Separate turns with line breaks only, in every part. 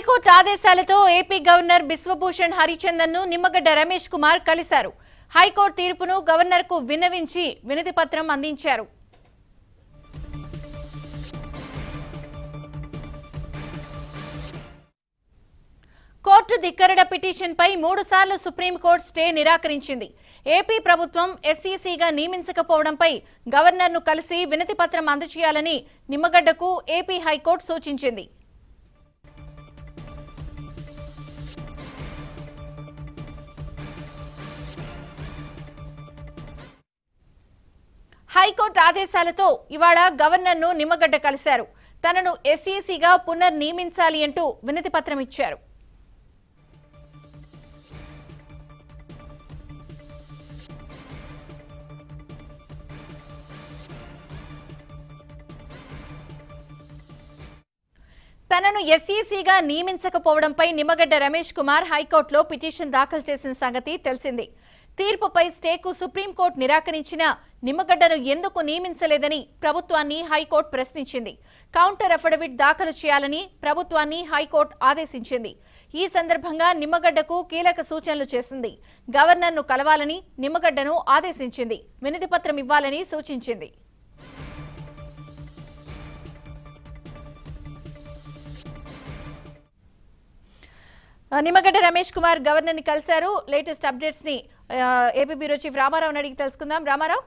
High court ఆదేశాలతో AP governor Biswabhusan Harichandan ను నిమ్మగడ్డ రమేష్ కుమార్ కలిశారు హైకోర్టు తీర్పును గవర్నర్ కు విన్నవించి వినతి పత్రం అందించారు కోర్టు ధిక్కరణ పిటిషన్పై మూడు సార్లు సుప్రీంకోర్టు స్టే నిరాకరించింది ఏపీ ప్రభుత్వం ఎస్ఈసీగా నియమించకపోవడంపై గవర్నర్ను కలిసి వినతి పత్రం అందజేయాలని నిమ్మగడ్డకు ఏపీ హైకోర్టు సూచించింది హైకోర్టు ఆదేశాలతో ఇవాళ గవర్నర్ను నిమ్మగడ్డ కలిశారు తనను ఎస్ఈసీగా పునర్నియమించాలి అంటూ వినతి పత్రం ఇచ్చారు తనను ఎస్ఈసీగా నియమించకపోవడంపై నిమ్మగడ్డ రమేష్ కుమార్ హైకోర్టులో పిటిషన్ దాఖలు చేసిన సంగతి తెలిసింది తీర్పుపై స్టేకు సుప్రీంకోర్టు నిరాకరించిన నిమ్మగడ్డను ఎందుకు నియమించలేదని ప్రభుత్వాన్ని హైకోర్టు ప్రశ్నించింది కౌంటర్ అఫిడవిట్ దాఖలు చేయాలని ప్రభుత్వాన్ని హైకోర్టు ఆదేశించింది ఈ సందర్భంగా నిమ్మగడ్డకు కీలక సూచనలు చేసింది గవర్నర్ను కలవాలని నిమ్మగడ్డను ఆదేశించింది వినతి పత్రం ఇవ్వాలని సూచించింది ఆ, నిమ్మగడ్డ రమేష్ కుమార్ గవర్నర్ ని కలిశారు లేటెస్ట్ అప్డేట్స్ ని ఆ, ఏపీ బ్యూరో చీఫ్ రామారావు అడిగి తెలుసుకుందాం రామారావు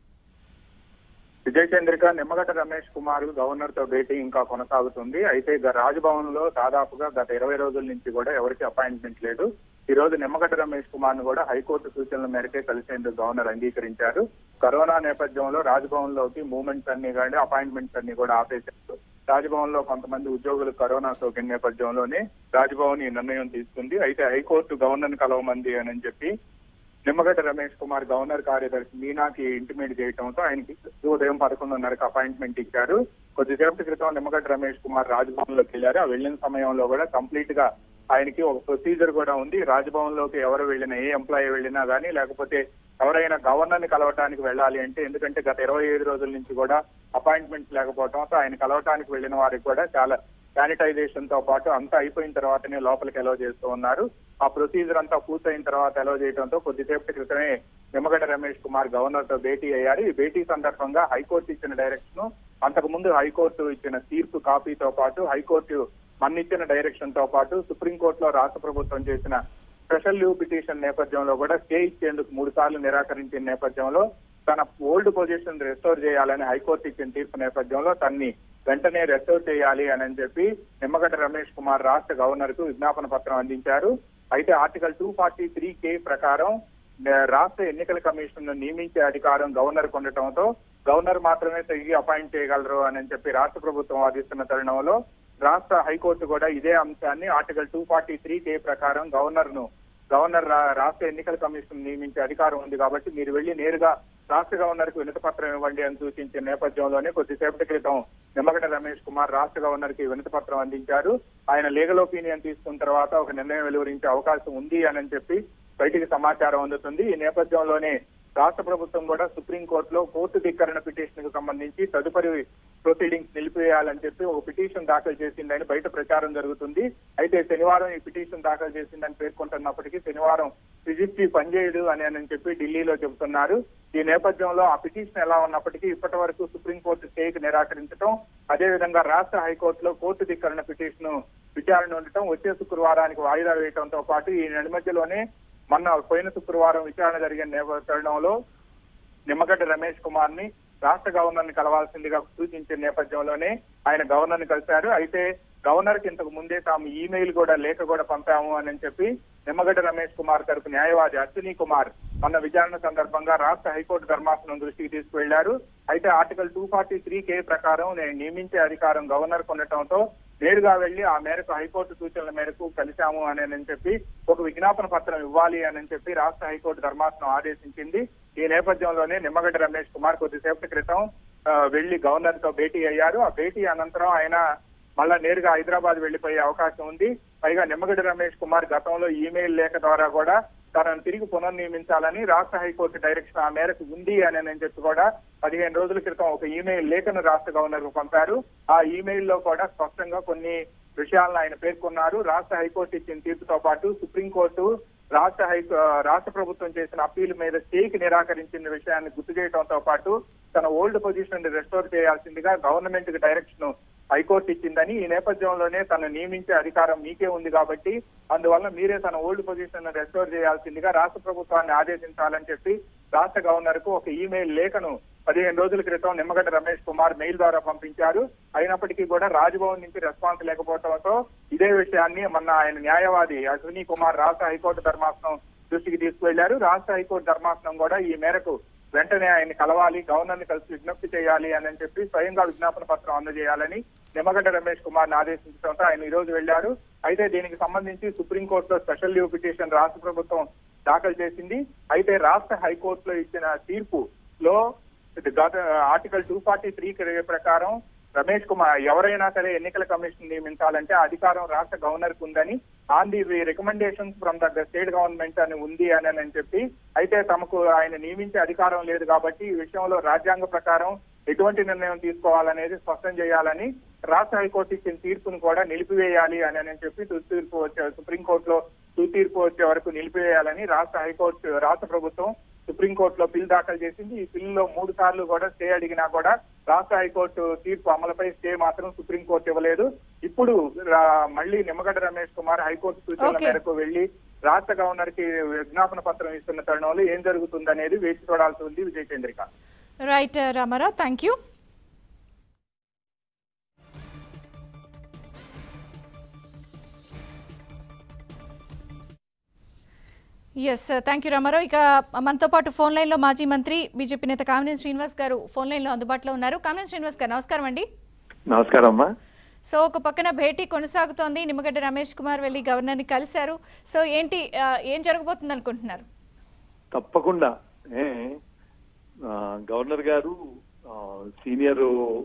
విజయ్ చంద్రిక నిమ్మగడ్డ రమేష్ కుమార్ గవర్నర్ తో భేటీ ఇంకా కొనసాగుతుంది అయితే గ- రాజ్భవన్ లో దాదాపుగా గత ఇరవై రోజుల నుంచి కూడా ఎవరికి అపాయింట్మెంట్ లేదు ఈ రోజు నిమ్మగడ్డ రమేష్ కుమార్ ను కూడా హైకోర్టు సూచనల మేరకే కలిసేందుకు గవర్నర్ అంగీకరించారు కరోనా నేపథ్యంలో రాజ్భవన్ లోకి మూవ్మెంట్స్ అన్ని కానీ అపాయింట్మెంట్స్ అన్ని కూడా ఆపేశారు రాజ్భవన్ లో కొంతమంది ఉద్యోగులు కరోనా సోకిన నేపథ్యంలోనే రాజ్భవన్ ఈ నిర్ణయం తీసుకుంది అయితే హైకోర్టు గవర్నర్ ని కలవమంది అని చెప్పి నిమ్మగడ్డ రమేష్ కుమార్ గవర్నర్ కార్యదర్శి మీనాకి ఇంటిమేట్ చేయడంతో ఆయనకి ఉదయం పదకొండున్నరకు అపాయింట్మెంట్ ఇచ్చారు కొద్దిసేపటి క్రితం నిమ్మగడ్డ రమేష్ కుమార్ రాజ్భవన్ లోకి వెళ్ళారు ఆ వెళ్ళిన సమయంలో కూడా కంప్లీట్ గా ఆయనకి ఒక ప్రొసీజర్ కూడా ఉంది రాజ్భవన్ లోకి ఎవరు వెళ్ళినా ఏ ఎంప్లాయీ వెళ్ళినా కానీ లేకపోతే ఎవరైనా గవర్నర్ ని కలవటానికి వెళ్ళాలి అంటే ఎందుకంటే గత ఇరవై ఐదు రోజుల నుంచి కూడా అపాయింట్మెంట్స్ లేకపోవడంతో ఆయన కలవటానికి వెళ్ళిన వారికి కూడా చాలా శానిటైజేషన్ తో పాటు అంతా అయిపోయిన తర్వాతనే లోపలికి ఎలో చేస్తూ ఉన్నారు ఆ ప్రొసీజర్ అంతా పూర్తయిన తర్వాత ఎలో చేయడంతో కొద్దిసేపటి క్రితమే నిమ్మగడ్డ రమేష్ కుమార్ గవర్నర్ తో భేటీ అయ్యారు ఈ భేటీ సందర్భంగా హైకోర్టు ఇచ్చిన డైరెక్షన్ అంతకు ముందు హైకోర్టు ఇచ్చిన తీర్పు కాపీతో పాటు హైకోర్టు మన్నిచ్చిన డైరెక్షన్ తో పాటు సుప్రీంకోర్టులో రాష్ట్ర ప్రభుత్వం చేసిన స్పెషల్ లీవ్ పిటిషన్ నేపథ్యంలో కూడా స్టే ఇచ్చేందుకు మూడు సార్లు నిరాకరించిన నేపథ్యంలో తన ఓల్డ్ పొజిషన్ రెస్టోర్ చేయాలని హైకోర్టు ఇచ్చిన తీర్పు నేపథ్యంలో తన్ని వెంటనే రెస్టోర్ చేయాలి అని చెప్పి నిమ్మగడ్డ రమేష్ కుమార్ రాష్ట్ర గవర్నర్ కు విజ్ఞాపన పత్రం అందించారు అయితే article two forty three K ప్రకారం ఆ, రాష్ట్ర ఎన్నికల కమిషన్ ను నియమించే అధికారం గవర్నర్ ఉండటంతో గవర్నర్ మాత్రమే తిరిగి అపాయింట్ చేయగలరు అని చెప్పి రాష్ట్ర ప్రభుత్వం వాదిస్తున్న తరుణంలో రాష్ట్ర హైకోర్టు కూడా ఇదే అంశాన్ని article two forty three K ప్రకారం గవర్నర్ ను గవర్నర్ రా- రాష్ట్ర ఎన్నికల కమిషన్ నియమించే అధికారం ఉంది కాబట్టి మీరు వెళ్లి నేరుగా రాష్ట్ర గవర్నర్ కు వినతి పత్రం ఇవ్వండి అని సూచించిన నేపథ్యంలోనే కొద్దిసేపటి క్రితం నిమ్మగడ్డ రమేష్ కుమార్ రాష్ట్ర గవర్నర్ కి వినతి పత్రం అందించారు ఆయన లీగల్ ఒపీనియన్ తీసుకున్న తర్వాత ఒక నిర్ణయం వెలువరించే అవకాశం ఉంది అని చెప్పి బయటికి సమాచారం అందుతుంది ఈ నేపథ్యంలోనే రాష్ట్ర ప్రభుత్వం కూడా సుప్రీంకోర్టులో కోర్టు ధిక్కరణ పిటిషన్ కు సంబంధించి తదుపరి ప్రొసీడింగ్స్ నిలిపివేయాలని చెప్పి ఒక పిటిషన్ దాఖలు చేసిందని బయట ప్రచారం జరుగుతుంది అయితే శనివారం ఈ పిటిషన్ దాఖలు చేసిందని పేర్కొంటున్నప్పటికీ శనివారం రిజిస్ట్రీ పనిచేయదు అని అని చెప్పి ఢిల్లీలో చెబుతున్నారు ఈ నేపథ్యంలో ఆ పిటిషన్ ఎలా ఉన్నప్పటికీ ఇప్పటి వరకు సుప్రీంకోర్టు స్టేకి నిరాకరించడం అదేవిధంగా రాష్ట్ర హైకోర్టులో కోర్టు ధిక్కరణ పిటిషన్ విచారణ ఉండటం వచ్చే శుక్రవారానికి వాయిదా వేయడంతో పాటు ఈ నడి మధ్యలోనే మొన్న పోయిన శుక్రవారం విచారణ జరిగిన నేప- తరుణంలో నిమ్మగడ్డ రమేష్ కుమార్ ని రాష్ట్ర గవర్నర్ ని కలవాల్సిందిగా సూచించిన నేపథ్యంలోనే ఆయన గవర్నర్ ని కలిశారు అయితే గవర్నర్ కి ఇంతకు ముందే తాము ఈమెయిల్ కూడా లేఖ కూడా పంపాము అని చెప్పి నిమ్మగడ్డ రమేష్ కుమార్ తరపు న్యాయవాది అశ్విని కుమార్ మొన్న విచారణ సందర్భంగా రాష్ట్ర హైకోర్టు ధర్మాసనం దృష్టికి తీసుకువెళ్లారు అయితే article two forty three K ప్రకారం నేను నియమించే అధికారం గవర్నర్ ఉండటంతో నేరుగా వెళ్లి ఆ మేరకు హైకోర్టు సూచనల మేరకు కలిశాము అని అని చెప్పి ఒక విజ్ఞాపన పత్రం ఇవ్వాలి అని చెప్పి రాష్ట్ర హైకోర్టు ధర్మాసనం ఆదేశించింది ఈ నేపథ్యంలోనే నిమ్మగడ్డ రమేష్ కుమార్ కొద్దిసేపటి క్రితం ఆ, వెళ్లి గవర్నర్ తో భేటీ అయ్యారు ఆ భేటీ అనంతరం ఆయన మళ్ళా నేరుగా హైదరాబాద్ వెళ్లిపోయే అవకాశం ఉంది పైగా నిమ్మగడ్డ రమేష్ కుమార్ గతంలో ఈమెయిల్ లేఖ ద్వారా కూడా తనను తిరిగి పునర్నియమించాలని రాష్ట్ర హైకోర్టు డైరెక్షన్ ఆ మేరకు ఉంది అని అని చెప్పి కూడా పదిహేను రోజుల క్రితం ఒక ఈమెయిల్ లేఖను రాష్ట్ర గవర్నర్ కు పంపారు ఆ ఈమెయిల్ లో కూడా స్పష్టంగా కొన్ని విషయాలను ఆయన పేర్కొన్నారు రాష్ట్ర హైకోర్టు ఇచ్చిన తీర్పుతో పాటు సుప్రీంకోర్టు రాష్ట్ర హై రాష్ట్ర ప్రభుత్వం చేసిన అప్పీల్ మీద స్టేకి నిరాకరించిన విషయాన్ని గుర్తు చేయడంతో పాటు తన ఓల్డ్ పొజిషన్ ని రెస్టోర్ చేయాల్సిందిగా గవర్నమెంట్ కి డైరెక్షన్ హైకోర్టు ఇచ్చిందని ఈ నేపథ్యంలోనే తను నియమించే అధికారం మీకే ఉంది కాబట్టి అందువల్ల మీరే తన ఓల్డ్ పొజిషన్ రెస్టోర్ చేయాల్సిందిగా రాష్ట్ర ప్రభుత్వాన్ని ఆదేశించాలని చెప్పి రాష్ట్ర గవర్నర్ కు ఒక ఈమెయిల్ లేఖను పదిహేను రోజుల క్రితం నిమ్మగడ్డ రమేష్ కుమార్ మెయిల్ ద్వారా పంపించారు అయినప్పటికీ కూడా రాజ్భవన్ నుంచి రెస్పాన్స్ లేకపోవడంతో ఇదే విషయాన్ని మొన్న ఆయన న్యాయవాది అశ్విని కుమార్ రాష్ట్ర హైకోర్టు ధర్మాసనం దృష్టికి తీసుకువెళ్లారు రాష్ట్ర హైకోర్టు ధర్మాసనం కూడా ఈ మేరకు వెంటనే ఆయన కలవాలి గవర్నర్ ని కలిసి విజ్ఞప్తి చేయాలి అని చెప్పి స్వయంగా విజ్ఞాపన పత్రం అందజేయాలని నిమ్మగడ్డ రమేష్ కుమార్ ని ఆదేశించడంతో ఆయన ఈ రోజు వెళ్లారు అయితే దీనికి సంబంధించి సుప్రీంకోర్టులో స్పెషల్ లీవ్ పిటిషన్ రాష్ట్ర ప్రభుత్వం దాఖలు చేసింది అయితే రాష్ట్ర హైకోర్టులో ఇచ్చిన తీర్పులో గత ఆర్టికల్ టూ ఫార్టీ త్రీ ప్రకారం రమేష్ కుమార్ ఎవరైనా సరే ఎన్నికల కమిషన్ నియమించాలంటే ఆ అధికారం రాష్ట్ర గవర్నర్ కు ఉందని on the recommendations from the state government అని ఉంది అని అని చెప్పి అయితే తమకు ఆయన నియమించే అధికారం లేదు కాబట్టి ఈ విషయంలో రాజ్యాంగ ప్రకారం ఎటువంటి నిర్ణయం తీసుకోవాలనేది స్పష్టం చేయాలని రాష్ట్ర హైకోర్టు ఇచ్చిన తీర్పును కూడా నిలిపివేయాలి అని అని చెప్పి తుది తీర్పు వచ్చే సుప్రీంకోర్టులో తుది తీర్పు వచ్చే వరకు నిలిపివేయాలని రాష్ట్ర హైకోర్టు రాష్ట్ర ప్రభుత్వం సుప్రీంకోర్టులో బిల్ దాఖలు చేసింది ఈ బిల్లులో మూడు సార్లు కూడా స్టే అడిగినా కూడా రాష్ట్ర హైకోర్టు తీర్పు అమలుపై స్టే మాత్రం సుప్రీంకోర్టు ఇవ్వలేదు ఇప్పుడు రా- మళ్ళీ నిమ్మగడ్డ రమేష్ కుమార్ హైకోర్టు సూచనల
Okay.
మేరకు వెళ్లి రాష్ట్ర గవర్నర్ కి విజ్ఞాపన పత్రం ఇస్తున్న తరుణంలో ఏం జరుగుతుందనేది వేచి చూడాల్సి ఉంది Vijay Chandrika
right Ramarao thank you yes thank you Ramarao ఇక మనతో పాటు ఫోన్ లైన్లో మాజీ మంత్రి బీజేపీ నేత కామినేని శ్రీనివాస్ గారు ఫోన్ లైన్లో అందుబాటులో ఉన్నారు కామినేని శ్రీనివాస్ గారు నమస్కారం అండి
నమస్కారం అమ్మా
సో ఒక పక్కన భేటీ కొనసాగుతోంది నిమ్మగడ్డ రమేష్ కుమార్ వెళ్ళి గవర్నర్ని కలిశారు సో ఏంటి ఆ, ఏం జరగబోతుంది అనుకుంటున్నారు
తప్పకుండా ఏ, ఆ, గవర్నర్ గారు ఆ, సీనియర్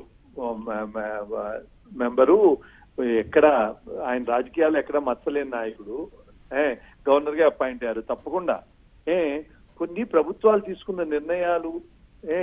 ఆ, మ- మ- మెంబరు ఎక్కడ ఆయన రాజకీయాలు ఎక్కడ మచ్చలేని నాయకుడు ఏ గవర్నర్ గా అపాయింట్ అయ్యారు తప్పకుండా ఏ కొన్ని ప్రభుత్వాలు తీసుకున్న నిర్ణయాలు ఏ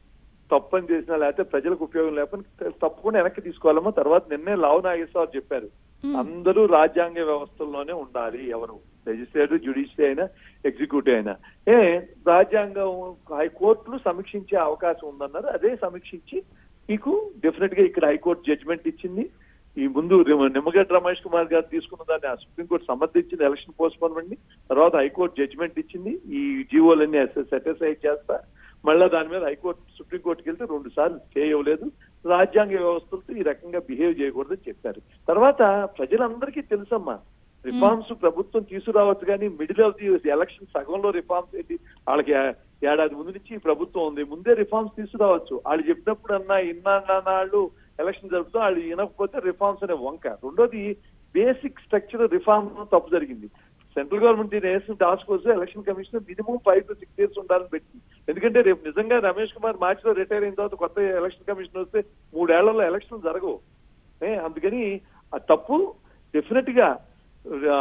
తప్పని చేసినా లేకపోతే ప్రజలకు ఉపయోగం లేకపోతే తప్పకుండా వెనక్కి తీసుకోవాలమ్మా తర్వాత నిన్నే లావు నాగేశ్వరరావు చెప్పారు అందరూ రాజ్యాంగ వ్యవస్థల్లోనే ఉండాలి ఎవరు లెజిస్లేటివ్ జ్యుడిషియరీ అయినా ఎగ్జిక్యూటివ్ అయినా ఏ రాజ్యాంగం హైకోర్టులు సమీక్షించే అవకాశం ఉందన్నారు అదే సమీక్షించి మీకు డెఫినెట్ గా ఇక్కడ హైకోర్టు జడ్జిమెంట్ ఇచ్చింది ఈ ముందు రిమ- నిమ్మగడ్డ రమేష్ కుమార్ గారు తీసుకున్న దాన్ని ఆ సుప్రీంకోర్టు సమర్థించింది ఎలక్షన్ పోస్ట్పోన్మెంట్ ని తర్వాత హైకోర్టు జడ్జిమెంట్ ఇచ్చింది ఈ జీవోలన్నీ సెటిసైడ్ చేస్తా మళ్ళా దాని మీద హైకోర్టు సుప్రీంకోర్టుకి వెళ్తే రెండు సార్లు స్టే ఇవ్వలేదు రాజ్యాంగ వ్యవస్థలతో ఈ రకంగా బిహేవ్ చేయకూడదని చెప్పారు తర్వాత ప్రజలందరికీ తెలుసమ్మా రిఫార్మ్స్ ప్రభుత్వం తీసుకురావచ్చు కానీ మిడిల్ ఆఫ్ ది ఎలక్షన్ సగంలో రిఫార్మ్స్ ఏంటి వాళ్ళకి ఏ- ఏడాది ముందు నుంచి ఈ ప్రభుత్వం ఉంది ముందే రిఫార్మ్స్ తీసుకురావచ్చు వాళ్ళు చెప్పినప్పుడు అన్నా ఇన్నాళ్ళు ఎలక్షన్ జరుపుతాం వాళ్ళు వినకపోతే రిఫార్మ్స్ అనే వంక రెండోది బేసిక్ స్ట్రక్చర్ రిఫార్మ్ తప్పు జరిగింది సెంట్రల్ గవర్నమెంట్ వేసిన task force election commission minimum five to six years ఉండాలని పెట్టింది ఎందుకంటే రేపు నిజంగా రమేష్ కుమార్ మార్చ్ లో రిటైర్ అయిన తర్వాత కొత్త ఎలక్షన్ కమిషన్ వస్తే మూడేళ్లలో ఎలక్షన్ జరగవు ఏ, అందుకని ఆ తప్పు డెఫినెట్ గా ఆ,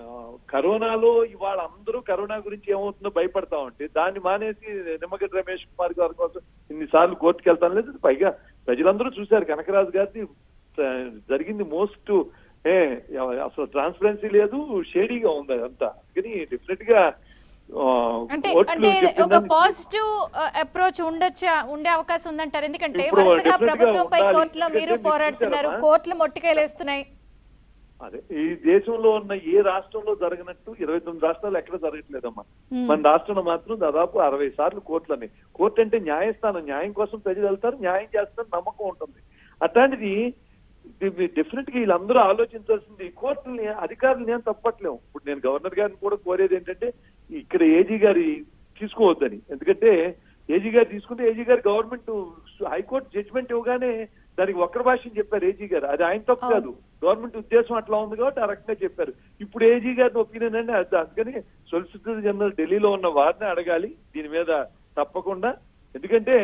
కరోనాలో ఇవాళ అందరూ కరోనా గురించి ఏమవుతుందో భయపడతా ఉంటే దాన్ని మానేసి నిమ్మగడ్డ రమేష్ కుమార్ గారి కోసం ఇన్నిసార్లు కోర్టుకి వెళ్తాను లేదు పైగా ప్రజలందరూ చూశారు కనకరాజు గారిది ఆ, జరిగింది మోస్ట్ ఏ అసలు ట్రాన్స్పరెన్సీ లేదు షేడీగా ఉంది అదంతా అందుకని డెఫినెట్ గా ఆ,
అంటే
కోర్టులు
అంటే ఒక
చెప్పిందని-
పాజిటివ్ అప్రోచ్ ఉండొచ్చా ఉండే అవకాశం ఉందంటారు ఎందుకంటే
ఇప్పుడు
వరుసగా
definitely గా
ప్రభుత్వంపై
ఉండాలి.
కోర్టులో మీరు
ఎందుకంటే మీరు
పోరాడుతున్నారు
చూసారమ్మా?
కోర్టులు మొట్టికాయలేస్తున్నాయి
అదే ఈ దేశంలో ఉన్న ఏ రాష్ట్రంలో జరగనట్టు ఇరవై తొమ్మిది రాష్ట్రాలు ఎక్కడ జరగట్లేదమ్మా
Hmm.
మన రాష్ట్రంలో మాత్రం దాదాపు అరవై సార్లు కోర్టులని కోర్టు అంటే న్యాయస్థానం న్యాయం కోసం ప్రజలు వెళ్తారు న్యాయం చేస్తారు నమ్మకం ఉంటుంది అట్లాంటిది డెఫినెట్ గా వీళ్ళందరూ ఆలోచించాల్సింది కోర్టుని అధికారులు ఏం తప్పట్లేము ఇప్పుడు నేను గవర్నర్ గారిని కూడా కోరేది ఏంటంటే ఇక్కడ ఏజీ గారి తీసుకోవద్దని ఎందుకంటే ఏజీ గారు తీసుకుంటే ఏజీ గారు గవర్నమెంట్ హైకోర్టు జడ్జిమెంట్ ఇవ్వగానే దానికి వక్ర భాష్యం చెప్పారు ఏజీ గారు అది ఆయన తప్పు కాదు గవర్నమెంట్ ఉద్దేశం అట్లా ఉంది కాబట్టి ఆ రకంగా చెప్పారు ఇప్పుడు ఏజీ గారి ఒపీనియన్ అంటే అది అందుకని సొలిసిటర్ జనరల్ ఢిల్లీలో ఉన్న వారిని అడగాలి దీని మీద తప్పకుండా ఎందుకంటే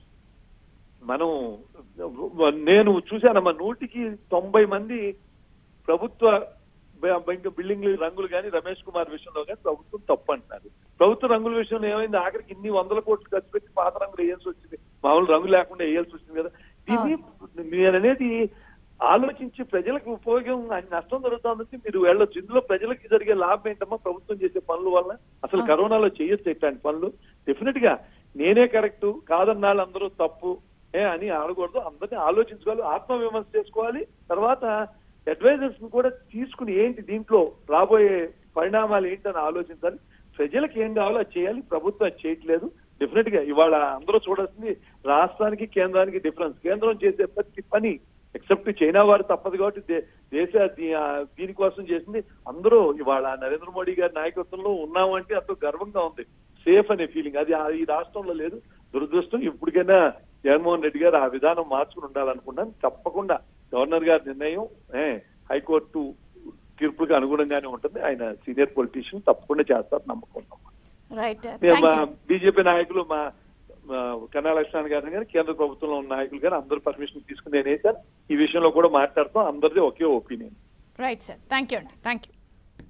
మనం నేను చూశానమ్మా నూటికి తొంభై మంది ప్రభుత్వ బ- బ- బిల్డింగ్లు రంగులు కానీ రమేష్ కుమార్ విషయంలో కానీ ప్రభుత్వం తప్పు అంటున్నారు ప్రభుత్వ రంగుల విషయంలో ఏమైంది ఆఖరికి ఇన్ని వందల కోట్లు ఖర్చు పెట్టి పాత రంగులు వేయాల్సి వచ్చింది మామూలు రంగు లేకుండా వేయాల్సి వచ్చింది కదా దీన్ని నేను అనేది ఆలోచించి ప్రజలకు ఉపయోగం ఆయన నష్టం జరుగుతుందంటే మీరు వెళ్ళొచ్చు ఇందులో ప్రజలకి జరిగే లాభం ఏంటమ్మా ప్రభుత్వం చేసే పనుల వల్ల అసలు
ఆ.
కరోనాలో చేయొచ్చు ఇట్లాంటి పనులు డెఫినెట్ గా నేనే కరెక్ట్ కాదన్న వాళ్ళందరూ తప్పు ఏ అని ఆడకూడదు అందరినీ ఆలోచించుకోవాలి ఆత్మ విమర్శ చేసుకోవాలి తర్వాత అడ్వైజర్స్ ని కూడా తీసుకుని ఏంటి దీంట్లో రాబోయే పరిణామాలు ఏంటని ఆలోచించాలి ప్రజలకు ఏం కావాలో అది చేయాలి ప్రభుత్వం అది చేయట్లేదు డెఫినెట్ గా ఇవాళ అందరూ చూడాల్సింది రాష్ట్రానికి కేంద్రానికి డిఫరెన్స్ కేంద్రం చేసే ప్రతి పని ఎక్సెప్ట్ చైనా వారు తప్పదు కాబట్టి దే- దేశ దీ- ఆ, దీనికోసం చేసింది అందరూ ఇవాళ నరేంద్ర మోడీ గారి నాయకత్వంలో ఉన్నామంటే ఎంతో గర్వంగా ఉంది సేఫ్ అనే ఫీలింగ్ అది ఆ- ఈ రాష్ట్రంలో లేదు దురదృష్టం ఇప్పటికైనా జగన్మోహన్ రెడ్డి గారు ఆ విధానం మార్చుకుని ఉండాలనుకున్నాను తప్పకుండా గవర్నర్ గారి నిర్ణయం ఏ, హైకోర్టు తీర్పులకు అనుగుణంగానే ఉంటుంది ఆయన సీనియర్ పొలిటీషియన్ తప్పకుండా చేస్తారు నమ్మకం ఉన్నాం
రైట్
మేము
థ్యాంక్
మా
యూ
బీజేపీ నాయకులు మా మా కన్నా లక్ష్మణ్ గారిని కానీ కేంద్ర ప్రభుత్వంలో ఉన్న నాయకులు కానీ అందరూ పర్మిషన్ తీసుకుని నేనే సార్ ఈ విషయంలో కూడా మాట్లాడతాం అందరిది ఒకే opinion
right sir thank you అండి థ్యాంక్ యూ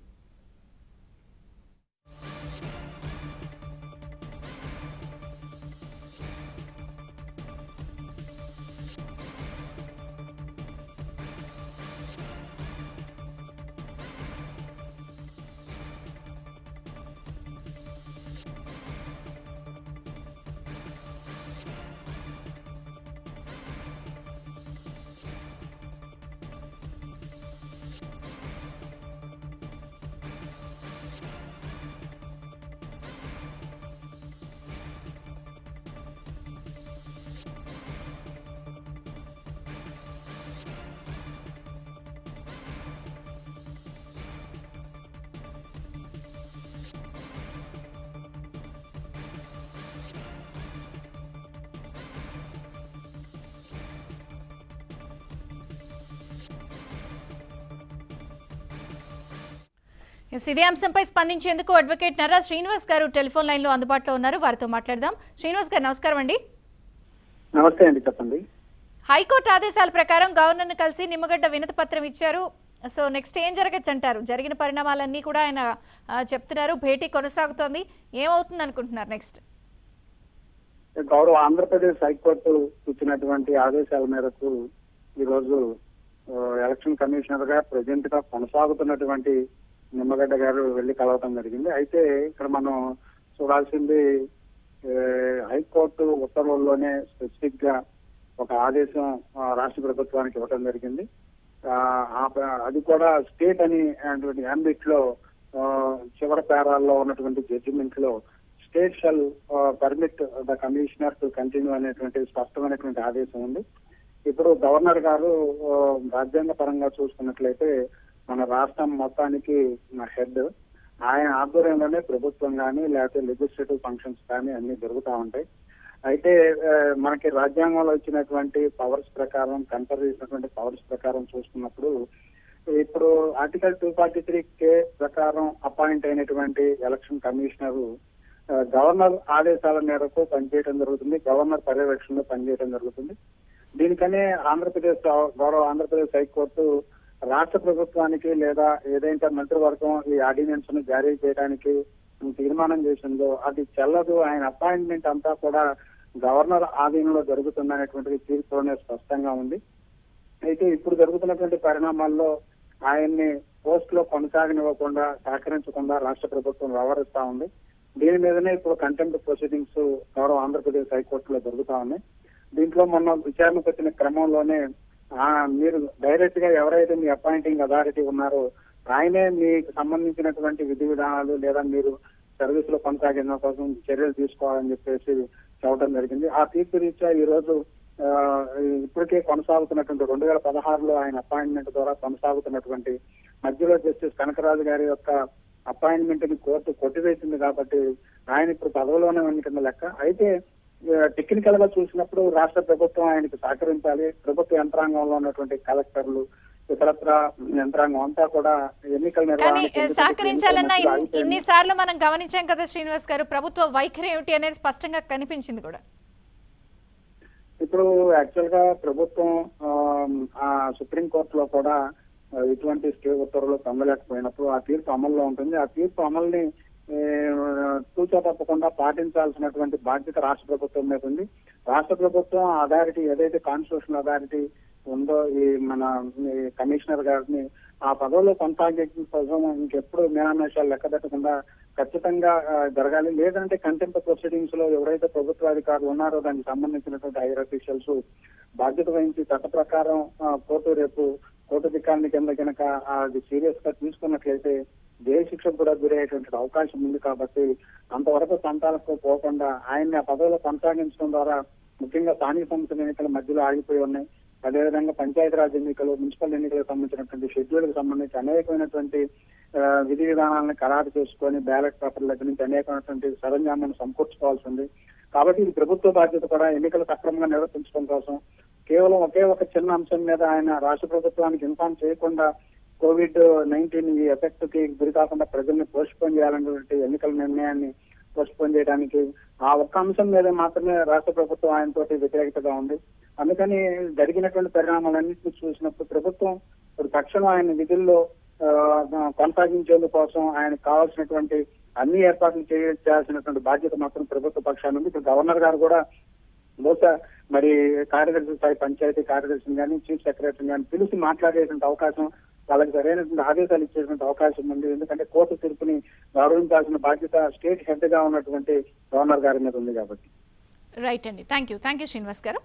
ఎస్, ఇదే అంశంపై స్పందించేందుకు అడ్వకేట్ నర్రా శ్రీనివాస్ గారు టెలిఫోన్ లైన్ లో అందుబాటులో ఉన్నారు వారితో మాట్లాడదాం శ్రీనివాస్ గారు నమస్కారం అండి
నమస్తే అండి చెప్పండి
హైకోర్టు ఆదేశాల ప్రకారం గవర్నర్ను కలిసి నిమ్మగడ్డ వినతి పత్రం ఇచ్చారు సో నెక్స్ట్ ఏం జరగచ్చు అంటారు జరిగిన పరిణామాలన్నీ కూడా ఆయన ఆ, చెప్తున్నారు భేటీ కొనసాగుతోంది ఏమవుతుంది అనుకుంటున్నారు నెక్స్ట్
గౌరవ ఆంధ్రప్రదేశ్ హైకోర్టు ఇచ్చినటువంటి ఆదేశాల మేరకు ఈరోజు ఆ, ఎలక్షన్ కమిషనర్ గా ప్రెసిడెంట్ గా కొనసాగుతున్నటువంటి నిమ్మగడ్డ గారు వెళ్లి కలవటం జరిగింది అయితే ఇక్కడ మనం చూడాల్సింది ఆ, హైకోర్టు ఉత్తర్వుల్లోనే స్పెసిఫిక్ గా ఒక ఆదేశం ఆ, రాష్ట్ర ప్రభుత్వానికి ఇవ్వటం జరిగింది ఆ, ఆ ప- అది కూడా స్టేట్ అని అనేటువంటి ambit లో ఆ, చివరి పేరాల్లో ఉన్నటువంటి జడ్జిమెంట్ లో state shall permit the commissioner to continue అనేటువంటి స్పష్టమైనటువంటి ఆదేశం ఉంది ఇప్పుడు గవర్నర్ గారు ఆ, రాజ్యాంగ పరంగా చూసుకున్నట్లయితే మన రాష్ట్రం మొత్తానికి హెడ్ ఆయన ఆధ్వర్యంలోనే ప్రభుత్వం కానీ లేకపోతే లెజిస్లేటివ్ ఫంక్షన్స్ కానీ అన్ని జరుగుతూ ఉంటాయి అయితే ఆ, మనకి రాజ్యాంగంలో ఇచ్చినటువంటి పవర్స్ ప్రకారం కన్ఫర్ చేసినటువంటి పవర్స్ ప్రకారం చూసుకున్నప్పుడు ఇప్పుడు article two forty three K ప్రకారం అపాయింట్ అయినటువంటి ఎలక్షన్ కమిషనర్ గవర్నర్ ఆదేశాల మేరకు పనిచేయడం జరుగుతుంది గవర్నర్ పర్యవేక్షణలో పనిచేయడం జరుగుతుంది దీనికనే ఆంధ్రప్రదేశ్ గౌరవ ఆంధ్రప్రదేశ్ హైకోర్టు రాష్ట్ర ప్రభుత్వానికి లేదా ఏదైతే మంత్రివర్గం ఈ ఆర్డినెన్స్ ను జారీ చేయడానికి తీర్మానం చేసిందో అది చెల్లదు ఆయన అపాయింట్మెంట్ అంతా కూడా గవర్నర్ ఆధీనంలో జరుగుతుందనేటువంటిది తీర్పులోనే స్పష్టంగా ఉంది అయితే ఇప్పుడు జరుగుతున్నటువంటి పరిణామాల్లో ఆయన్ని పోస్ట్ లో కొనసాగనివ్వకుండా సహకరించకుండా రాష్ట్ర ప్రభుత్వం వ్యవహరిస్తా ఉంది దీని మీదనే ఇప్పుడు కంటెంప్ట్ ప్రొసీడింగ్స్ గౌరవ ఆంధ్రప్రదేశ్ హైకోర్టులో జరుగుతా ఉన్నాయి దీంట్లో మొన్న విచారణకు వచ్చిన క్రమంలోనే ఆ, మీరు డైరెక్ట్ గా ఎవరైతే మీ అపాయింటింగ్ అథారిటీ ఉన్నారో ఆయనే మీకు సంబంధించినటువంటి విధి విధానాలు లేదా మీరు సర్వీస్ లో కొనసాగించడం కోసం చర్యలు తీసుకోవాలని చెప్పేసి చెప్పడం జరిగింది ఆ తీర్పు రీత్యా ఈ రోజు ఆ, ఇప్పటికే కొనసాగుతున్నటువంటి రెండు వేల పదహారులో ఆయన అపాయింట్మెంట్ ద్వారా కొనసాగుతున్నటువంటి మధ్యలో జస్టిస్ కనకరాజు గారి యొక్క అపాయింట్మెంట్ ని కోర్టు కొట్టివేసింది కాబట్టి ఆయన ఇప్పుడు పదవిలోనే ఉన్న కింద లెక్క అయితే టెక్నికల్ గా చూసినప్పుడు రాష్ట్ర ప్రభుత్వం ఆయనకి సహకరించాలి ప్రభుత్వ యంత్రాంగంలో ఉన్నటువంటి కలెక్టర్లు ఇతరత్ర యంత్రాంగం అంతా కూడా ఎన్నికల
కానీ
నిర్వహణకి ఎందుకంటే
సహకరించాలన్న
ఎన్నికల
ఇన్-
మధ్యలో
ఇన్నిసార్లు మనం గమనించాం కదా శ్రీనివాస్ గారు ప్రభుత్వ వైఖరి ఏమిటి అనేది స్పష్టంగా కనిపించింది కూడా
ఇప్పుడు యాక్చువల్ గా ప్రభుత్వం ఆమ్, ఆ సుప్రీం కోర్టులో కూడా ఆ, ఇటువంటి స్టే ఉత్తర్వులు పొందలేకపోయినప్పుడు ఆ తీర్పు అమల్లో ఉంటుంది ఆ తీర్పు అమల్ని ఏ, తూచా తప్పకుండా పాటించాల్సినటువంటి బాధ్యత రాష్ట్ర ప్రభుత్వం మీద ఉంది రాష్ట్ర ప్రభుత్వం అథారిటీ ఏదైతే కాన్స్టిట్యూషన్ అథారిటీ ఉందో ఈ మన ఈ కమిషనర్ గారిని ఆ పదవిలో కొనసాగించిన కోసం ఇంకెప్పుడు మేనామేషాలు లెక్క పెట్టకుండా ఖచ్చితంగా ఆ, జరగాలి లేదంటే కంటెంప్ట్ ప్రొసీడింగ్స్ లో ఎవరైతే ప్రభుత్వ అధికారులు ఉన్నారో దానికి సంబంధించినటువంటి హైయర్ అఫీషియల్స్ బాధ్యత వహించి చట్ట ప్రకారం ఆ, కోర్టు రేపు కోర్టు ధిక్కాన్ని కింద కనుక అది సీరియస్ గా తీసుకున్నట్లయితే జైలు శిక్షకు కూడా గురయ్యేటువంటి అవకాశం ఉంది కాబట్టి అంతవరకు సంతాలకు పోకుండా ఆయన్ని ఆ పదవిలో కొనసాగించడం ద్వారా ముఖ్యంగా స్థానిక సంస్థల ఎన్నికల మధ్యలో ఆగిపోయి ఉన్నాయి అదేవిధంగా పంచాయతీరాజ్ ఎన్నికలు మున్సిపల్ ఎన్నికలకు సంబంధించినటువంటి షెడ్యూల్కి సంబంధించి అనేకమైనటువంటి ఆ, విధి విధానాలను ఖరారు చేసుకొని బ్యాలెట్ పేపర్ల దగ్గర నుంచి అనేకమైనటువంటి సరంజామాన్ని సమకూర్చుకోవాల్సి ఉంది కాబట్టి ఇది ప్రభుత్వ బాధ్యత కూడా ఎన్నికలు సక్రమంగా నిర్వర్తించడం కోసం కేవలం ఒకే ఒక చిన్న అంశం మీద ఆయన రాష్ట్ర ప్రభుత్వానికి ఇన్ఫార్మ్ చేయకుండా కోవిడ్ నైన్టీన్ ఈ ఎఫెక్ట్ కి గురి కాకుండా ప్రజల్ని పోస్ట్పోన్ చేయాలనేటువంటి ఎన్నికల నిర్ణయాన్ని పోస్ట్పోన్ చేయడానికి ఆ ఒక్క అంశం మీద మాత్రమే రాష్ట్ర ప్రభుత్వం ఆయనతో వ్యతిరేకతగా ఉంది అందుకని జరిగినటువంటి పరిణామాలన్నింటినీ చూసినప్పుడు ప్రభుత్వం ఇప్పుడు తక్షణం ఆయన విధుల్లో ఆ, కొనసాగించేందుకు కోసం ఆయనకు కావాల్సినటువంటి అన్ని ఏర్పాట్లు చేయ- చేయాల్సినటువంటి బాధ్యత మాత్రం ప్రభుత్వ పక్షాన్ని ఉంది ఇప్పుడు గవర్నర్ గారు కూడా బహుశా మరి కార్యదర్శి స్థాయి పంచాయతీ కార్యదర్శిని కానీ చీఫ్ సెక్రటరీని కానీ పిలిచి మాట్లాడేటువంటి అవకాశం వాళ్ళకి సరైనటువంటి ఆదేశాలు ఇచ్చేటువంటి అవకాశం ఉంది ఎందుకంటే కోర్టు తీర్పుని గౌరవించాల్సిన బాధ్యత స్టేట్ హెడ్ గా ఉన్నటువంటి గవర్నర్ గారి మీద ఉంది కాబట్టి
రైట్ అండి thank you thank you Srinivas garu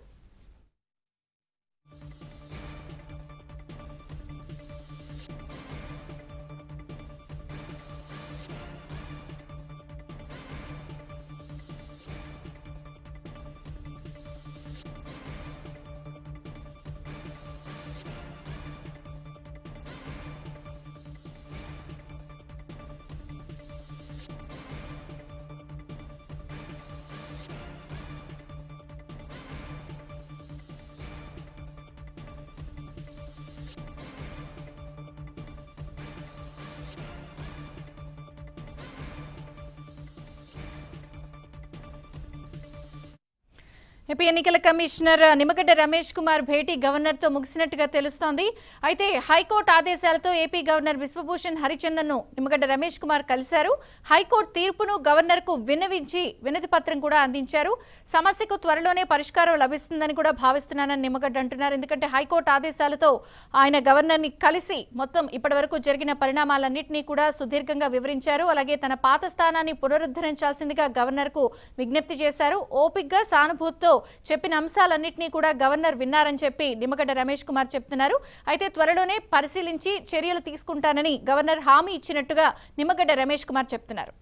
AP ఎన్నికల కమిషనర్ నిమ్మగడ్డ రమేష్ కుమార్ భేటీ గవర్నర్తో ముగిసినట్టుగా తెలుస్తోంది అయితే హైకోర్టు ఆదేశాలతో ఏపీ గవర్నర్ విశ్వభూషణ్ హరిచందన్ను నిమ్మగడ్డ రమేష్ కుమార్ కలిశారు హైకోర్టు తీర్పును గవర్నర్కు విన్నవించి వినతి పత్రం కూడా అందించారు సమస్యకు త్వరలోనే పరిష్కారం లభిస్తుందని కూడా భావిస్తున్నానని నిమ్మగడ్డ అంటున్నారు ఎందుకంటే హైకోర్టు ఆదేశాలతో ఆయన గవర్నర్ని కలిసి మొత్తం ఇప్పటివరకు జరిగిన పరిణామాలన్నింటినీ కూడా సుదీర్ఘంగా వివరించారు అలాగే తన పాత స్థానాన్ని పునరుద్ధరించాల్సిందిగా గవర్నర్కు విజ్ఞప్తి చేశారు ఓపిక్గా సానుభూతితో చెప్పిన అంశాలన్నింటినీ కూడా గవర్నర్ విన్నారని చెప్పి నిమ్మగడ్డ రమేష్ కుమార్ చెప్తున్నారు అయితే త్వరలోనే పరిశీలించి చర్యలు తీసుకుంటానని గవర్నర్ హామీ ఇచ్చినట్టుగా నిమ్మగడ్డ రమేష్ కుమార్ చెప్తున్నారు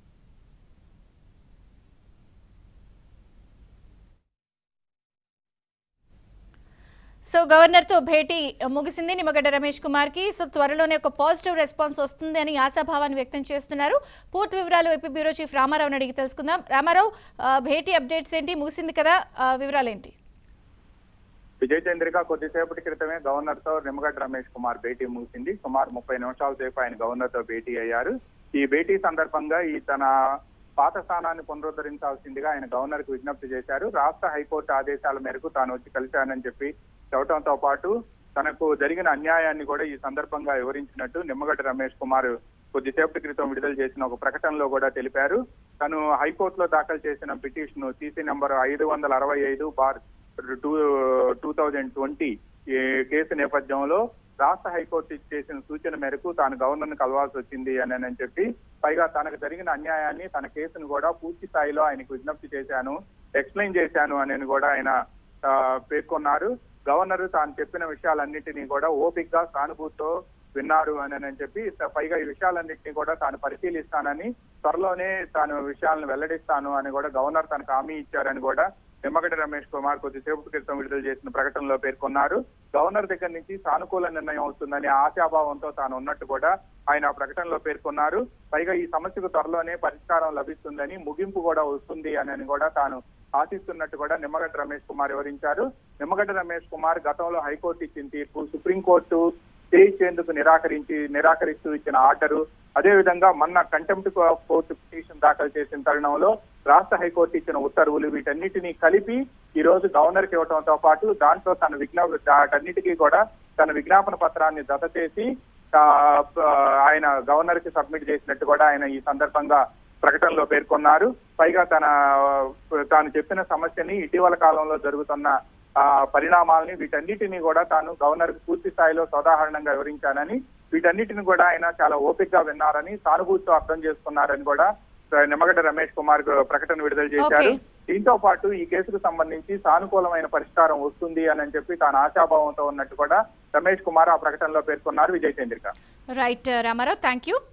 సో గవర్నర్తో భేటీ ముగిసింది నిమ్మగడ్డ రమేష్ కుమార్కి సో త్వరలోనే ఒక పాజిటివ్ రెస్పాన్స్ వస్తుంది అని ఆశాభావాన్ని వ్యక్తం చేస్తున్నారు పూర్తి వివరాలు ఏపీ బ్యూరో చీఫ్ రామారావుని అడిగి తెలుసుకుందాం రామారావు ఆ, భేటీ అప్డేట్స్ ఏంటి ముగిసింది కదా ఆ, వివరాలు ఏంటి
విజయ్ చంద్రిక కొద్దిసేపటి క్రితమే గవర్నర్ తో నిమ్మగడ్డ రమేష్ కుమార్ భేటీ ముగిసింది సుమారు ముప్పై నిమిషాల సేపు ఆయన గవర్నర్ తో భేటీ అయ్యారు ఈ భేటీ సందర్భంగా ఈ తన పాత స్థానాన్ని పునరుద్ధరించాల్సిందిగా ఆయన గవర్నర్ కు విజ్ఞప్తి చేశారు రాష్ట్ర హైకోర్టు ఆదేశాల మేరకు తాను వచ్చి కలిశానని చెప్పి చెప్పడంతో పాటు తనకు జరిగిన అన్యాయాన్ని కూడా ఈ సందర్భంగా వివరించినట్టు నిమ్మగడ్డ రమేష్ కుమార్ కొద్దిసేపటి క్రితం విడుదల చేసిన ఒక ప్రకటనలో కూడా తెలిపారు తను హైకోర్టులో దాఖలు చేసిన పిటిషన్ సీసీ నంబర్ ఐదు వందల అరవై ఐదు bar two two thousand twenty case నేపథ్యంలో రాష్ట్ర హైకోర్టు చేసిన సూచన మేరకు తాను గవర్నర్ని కలవాల్సి వచ్చింది అని అని చెప్పి పైగా తనకు జరిగిన అన్యాయాన్ని తన కేసును కూడా పూర్తి స్థాయిలో ఆయనకు విజ్ఞప్తి చేశాను ఎక్స్ప్లెయిన్ చేశాను అని కూడా ఆయన ఆ, పేర్కొన్నారు గవర్నర్ తాను చెప్పిన విషయాలన్నింటినీ కూడా ఓపిక్ గా సానుభూతితో విన్నారు అని అని చెప్పి పైగా ఈ విషయాలన్నింటినీ కూడా తాను పరిశీలిస్తానని త్వరలోనే తాను విషయాలను వెల్లడిస్తాను అని కూడా గవర్నర్ తనకు హామీ ఇచ్చారని కూడా నిమ్మగడ్డ రమేష్ కుమార్ కొద్దిసేపు క్రితం విడుదల చేసిన ప్రకటనలో పేర్కొన్నారు గవర్నర్ దగ్గర నుంచి సానుకూల నిర్ణయం అవుతుందని ఆశాభావంతో తాను ఉన్నట్టు కూడా ఆయన ఆ ప్రకటనలో పేర్కొన్నారు పైగా ఈ సమస్యకు త్వరలోనే పరిష్కారం లభిస్తుందని ముగింపు కూడా వస్తుంది అని కూడా తాను ఆశిస్తున్నట్టు కూడా నిమ్మగడ్డ రమేష్ కుమార్ వివరించారు నిమ్మగడ్డ రమేష్ కుమార్ గతంలో హైకోర్టు ఇచ్చిన తీర్పు సుప్రీంకోర్టు స్టే ఇచ్చేందుకు నిరాకరించి నిరాకరిస్తూ ఇచ్చిన ఆర్డరు అదేవిధంగా మొన్న కంటెంప్ట్ కోర్టు పిటిషన్ దాఖలు చేసిన తరుణంలో రాష్ట్ర హైకోర్టు ఇచ్చిన ఉత్తర్వులు వీటన్నిటినీ కలిపి ఈ రోజు గవర్నర్ కి ఇవ్వడంతో పాటు దాంట్లో తన విజ్ఞా వాటన్నిటికీ కూడా తన విజ్ఞాపన పత్రాన్ని జత చేసి ఆ, ఆయన గవర్నర్ కి సబ్మిట్ చేసినట్టు కూడా ఆయన ఈ సందర్భంగా ప్రకటనలో పేర్కొన్నారు పైగా తన తాను చెప్పిన సమస్యని ఇటీవల కాలంలో జరుగుతున్న ఆ, పరిణామాలని వీటన్నిటిని కూడా తాను గవర్నర్ కు పూర్తి స్థాయిలో సోదాహరణంగా వివరించానని వీటన్నిటిని కూడా ఆయన చాలా ఓపికగా విన్నారని సానుభూతితో అర్థం చేసుకున్నారని కూడా ఆ, నిమ్మగడ్డ రమేష్ కుమార్ గు- ప్రకటన విడుదల చేశారు
Okay.
దీంతో పాటు ఈ కేసుకు సంబంధించి సానుకూలమైన పరిష్కారం వస్తుంది అని చెప్పి తాను ఆశాభావంతో ఉన్నట్టు కూడా రమేష్ కుమార్ ఆ ప్రకటనలో పేర్కొన్నారు Vijay Chandrika
right Ramarao thank you